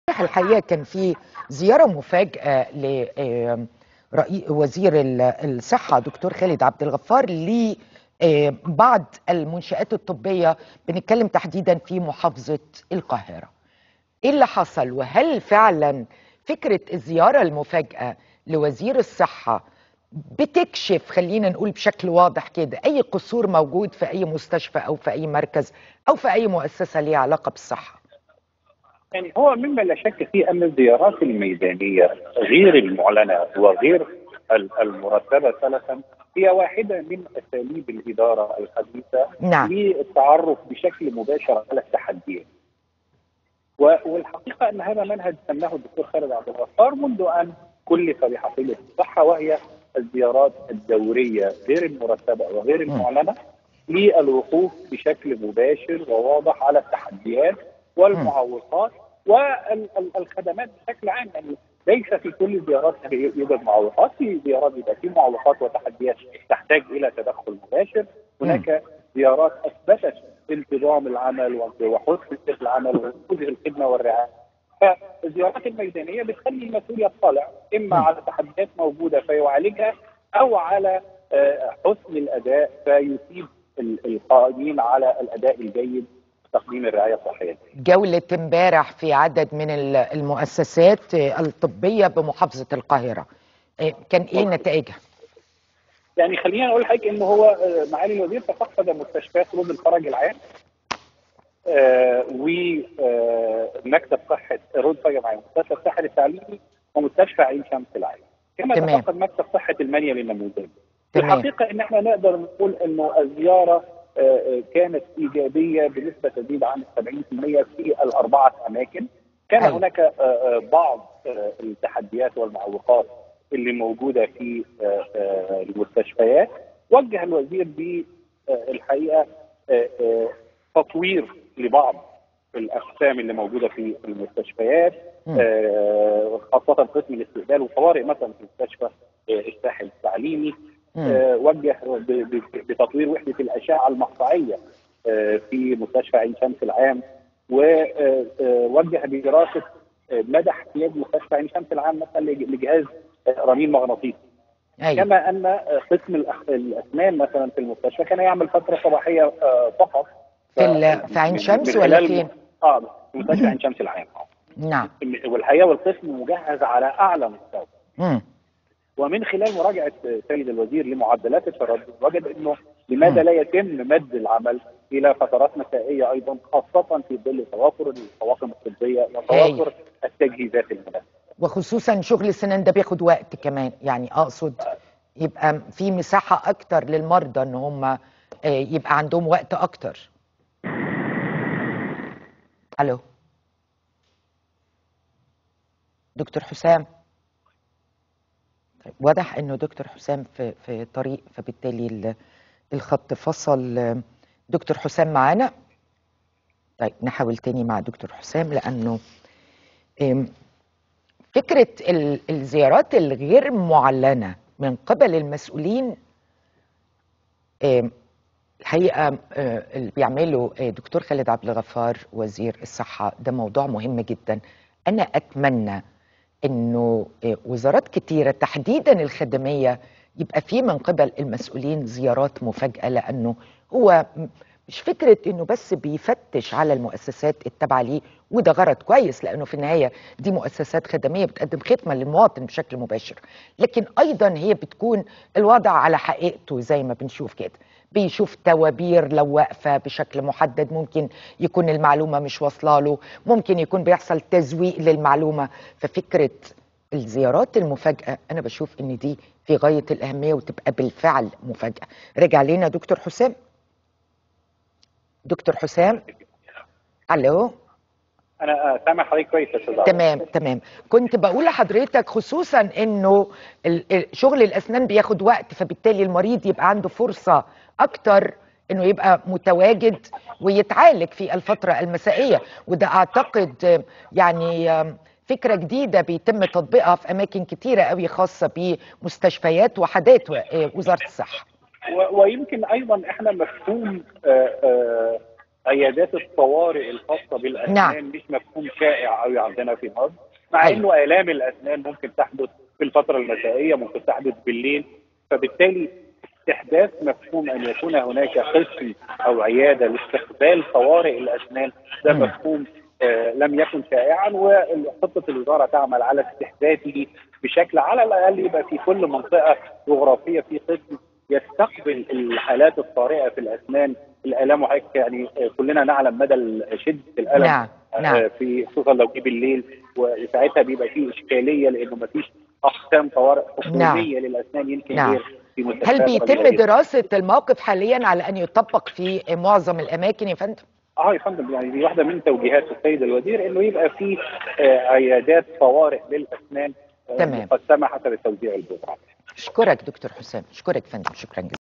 الحقيقه كان في زياره مفاجاه لوزير الصحه دكتور خالد عبد الغفار لبعض المنشات الطبيه بنتكلم تحديدا في محافظه القاهره. ايه اللي حصل وهل فعلا فكره الزياره المفاجاه لوزير الصحه بتكشف خلينا نقول بشكل واضح كده اي قصور موجود في اي مستشفى او في اي مركز او في اي مؤسسه ليها علاقه بالصحه؟ يعني هو مما لا شك فيه ان الزيارات الميدانيه غير المعلنه وغير المرتبه سلفا هي واحده من اساليب الاداره الحديثه نعم. للتعرف بشكل مباشر على التحديات. والحقيقه ان هذا منهج سماه الدكتور خالد عبد الغفار منذ ان كلف بحصيله الصحه وهي الزيارات الدوريه غير المرتبه وغير المعلنه للوقوف بشكل مباشر وواضح على التحديات والمعوقات والخدمات بشكل عام يعني ليس في كل الزيارات يوجد معوقات في زيارات يبقى في معوقات وتحديات تحتاج الى تدخل مباشر هناك زيارات اثبتت انتظام العمل وحسن العمل ونفوذ الخدمه والرعايه فالزيارات الميدانيه بتخلي المسؤول يطلع اما على تحديات موجوده فيعالجها او على حسن الاداء فيثيب القائمين على الاداء الجيد تقديم الرعايه الصحيه. جوله امبارح في عدد من المؤسسات الطبيه بمحافظه القاهره. كان ايه نتائجها؟ يعني خلينا نقول لحضرتك ان هو معالي الوزير تفقد مستشفيات رود الفرج العام آه ومكتب صحه رود فرج العام مستشفى الساحل التعليمي ومستشفى عين شمس العام كما تمام. تفقد مكتب صحه المنيا للنموذج. الحقيقه ان احنا نقدر نقول انه الزياره كانت ايجابيه بنسبه تزيد عن 70% في الاربعه اماكن كان أيوة. هناك بعض التحديات والمعوقات اللي موجوده في المستشفيات وجه الوزير بالحقيقه تطوير لبعض الاقسام اللي موجوده في المستشفيات خاصه قسم الاستقبال والطوارئ مثلا في مستشفى الساحل التعليمي آه وجه بتطوير وحده الاشعه المقطعيه آه في مستشفى عين شمس العام ووجه بدراسه مدى احتياج مستشفى عين شمس العام مثلا لجهاز رنين مغناطيسي أيوة. كما ان قسم الاسنان مثلا في المستشفى كان يعمل فتره صباحيه آه فقط في في عين شمس ولا فين؟ اه في مستشفى عين شمس العام نعم والحقيقه والقسم مجهز على اعلى مستوى مم. ومن خلال مراجعه سيد الوزير لمعدلات التردد وجد انه لماذا لا يتم مد العمل الى فترات مسائيه ايضا خاصه في ظل توافر الطواقم الطبيه وتوافر التجهيزات المناسبه. وخصوصا شغل السنان ده بياخد وقت كمان يعني اقصد يبقى في مساحه اكتر للمرضى ان هم يبقى عندهم وقت اكتر. الو دكتور حسام طيب واضح انه دكتور حسام في في طريق فبالتالي الخط فصل دكتور حسام معانا طيب نحاول تاني مع دكتور حسام لانه فكره الزيارات الغير معلنه من قبل المسؤولين الحقيقه اللي بيعمله دكتور خالد عبد الغفار وزير الصحه ده موضوع مهم جدا انا اتمنى انه وزارات كتيره تحديدا الخدميه يبقى في من قبل المسؤولين زيارات مفاجاه لانه هو مش فكره انه بس بيفتش على المؤسسات التابعه ليه وده غرض كويس لانه في النهايه دي مؤسسات خدميه بتقدم خدمه للمواطن بشكل مباشر لكن ايضا هي بتكون الوضع على حقيقته زي ما بنشوف كده بيشوف توابير لو واقفه بشكل محدد ممكن يكون المعلومه مش واصله له ممكن يكون بيحصل تزويق للمعلومه ففكره الزيارات المفاجاه انا بشوف ان دي في غايه الاهميه وتبقى بالفعل مفاجاه رجع لنا دكتور حسام دكتور حسام الو انا سامع حضرتك كويس يا استاذ تمام تمام كنت بقول لحضرتك خصوصا انه شغل الاسنان بياخد وقت فبالتالي المريض يبقى عنده فرصه اكتر انه يبقى متواجد ويتعالج في الفتره المسائيه وده اعتقد يعني فكره جديده بيتم تطبيقها في اماكن كتيره قوي خاصه بمستشفيات وحدات وزاره الصحه ويمكن ايضا احنا مفهوم آآ آآ عيادات الطوارئ الخاصه بالاسنان نعم. مش مفهوم شائع قوي عندنا في مصر مع أيوة. انه الام الاسنان ممكن تحدث في الفتره المسائيه ممكن تحدث بالليل فبالتالي استحداث مفهوم ان يكون هناك قسم او عياده لاستقبال طوارئ الاسنان ده مم. مفهوم آه لم يكن شائعا وخطه الوزاره تعمل على استحداثه بشكل على الاقل يبقى في كل منطقه جغرافيه في قسم يستقبل الحالات الطارئه في الاسنان الالام وحضرتك يعني آه، كلنا نعلم مدى ال- شده الالم نعم نعم آه، في خصوصا لو جه بالليل وساعتها بيبقى فيه اشكاليه لانه ما فيش اقسام طوارئ حكوميه للاسنان يمكن نعم. غير في هل مستشفيات بيتم رجالية. دراسة الموقف حاليا على أن يطبق في معظم الأماكن يا فندم؟ اه يا فندم يعني دي واحده من توجيهات السيد الوزير انه يبقى في آه، عيادات طوارئ للاسنان آه، تمام. مقسمه حسب التوزيع الجغرافي أشكرك دكتور حسام أشكرك فندم شكرا جزيلا